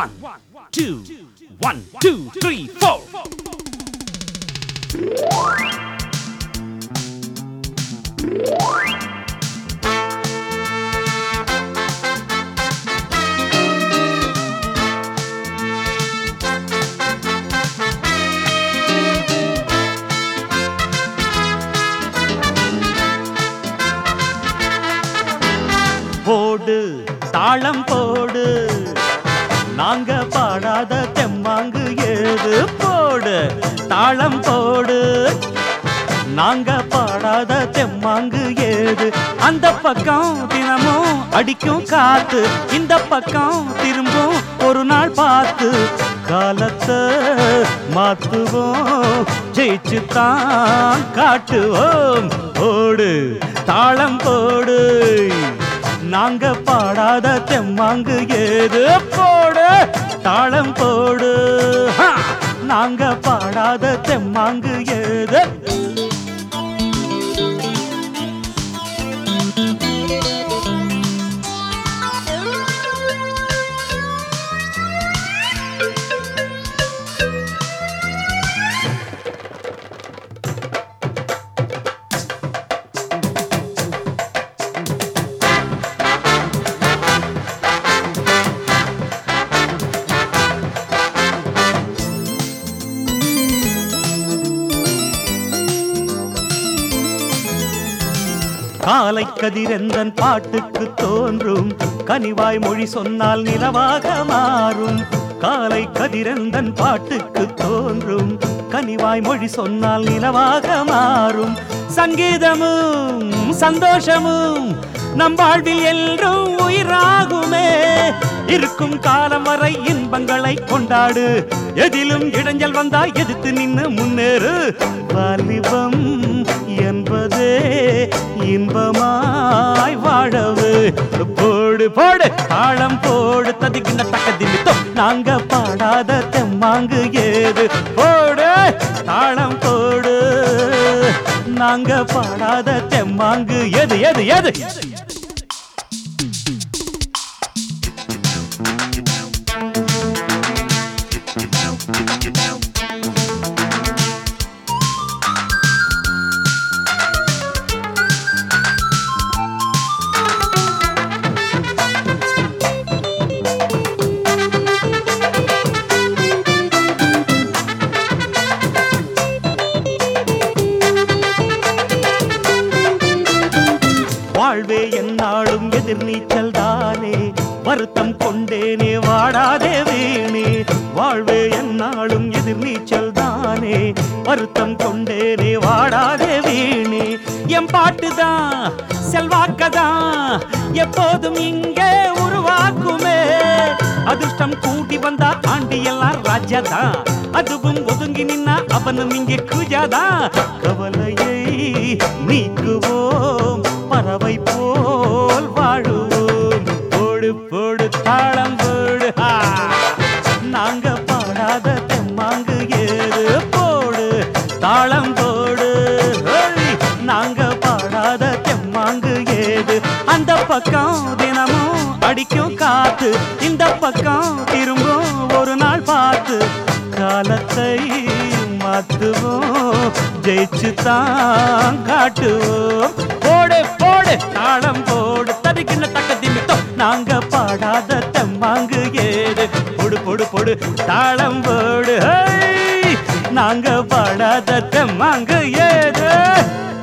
One, two, one, two, three, four. போடு தாளம் போடு நாங்க பாடாத தெம்மாங்கு ஏது போடு தாளம் போடு நாங்க பாடாத தெம்மாங்கு ஏது அந்த பக்கம் தினமும் அடிக்கும் காத்து இந்த பக்கம் திரும்பும் ஒரு நாள் பார்த்து காலத்தை மாத்துவோம் ஜெயிச்சு தான் காட்டுவோம் போடு தாளம் போடு நாங்க பாடாத தெம்மாங்கு ஏது போடு தாளம் போடு ஹா! நாங்க பாடாத தெம்மாங்கு ஏது காலை கதிரெந்தன் பாட்டுக்கு தோன்றும் கனிவாய் மொழி சொன்னால் நிலவாக மாறும் காலை கதிரெந்தன் பாட்டுக்கு தோன்றும் கனிவாய் மொழி சொன்னால் நிலவாக மாறும் சங்கீதமும் சந்தோஷமும் நம் வாழ்வில் என்றும் உயிராகுமே இருக்கும் காலம் வரை இன்பங்களை கொண்டாடு எதிலும் இடைஞ்சல் வந்தா எதிர்த்து நின்னு முன்னேறு வாலிபம் என்பதே இன்பமாய் வாழவு போடு போடு தாளம் போடு ததிக்கின்ற தக்க திமித்தம் நாங்க பாடாத தெம்மாங்கு ஏது போடு தாளம் போடு நாங்க பாடாத தெம்மாங்கு எது எது எது வாழ்வே என்னாலும் எதிர்நீச்சல் தானே வருத்தம் கொண்டேனே வாடாதே வீணே வாழ்வே என்னாலும் எதிர்நீச்சல் தானே வருத்தம் கொண்டேனே வாடாதே வீணே என் பாட்டுதான் செல்வாக்கதான் எப்போதும் இங்கே உருவாக்குமே அதிர்ஷ்டம் கூட்டி வந்தா ஆண்டி எல்லாம் ராஜாதான் அதுவும் ஒதுங்கி நின்னா அவனும் இங்கே குஜாதான் கவலையை நீக்குவோம் பறவை போல் வாழுவோம் போடு போடு தாளம் போடு ஆ. நாங்க பாடாத தெம்மாங்கு ஏது போடு தாளம் போடு ஹோய். நாங்க பாடாத தெம்மாங்கு ஏது அந்த பக்கம் தினமும் அடிக்கும் காத்து இந்த பக்கம் திரும்பும் ஒரு நாள் பார்த்து காலத்தை மாத்துவோம் ஜெயிச்சு தான் காட்டுவோம் போடு போடு தாளம் போடு தடுக்கின்ற தக்க திமித்தம் நாங்க பாடாத தெம்மாங்கு ஏது பொடு பொடு பொடு தாளம் போடு ஹை! நாங்க பாடாத தெம்மாங்கு ஏது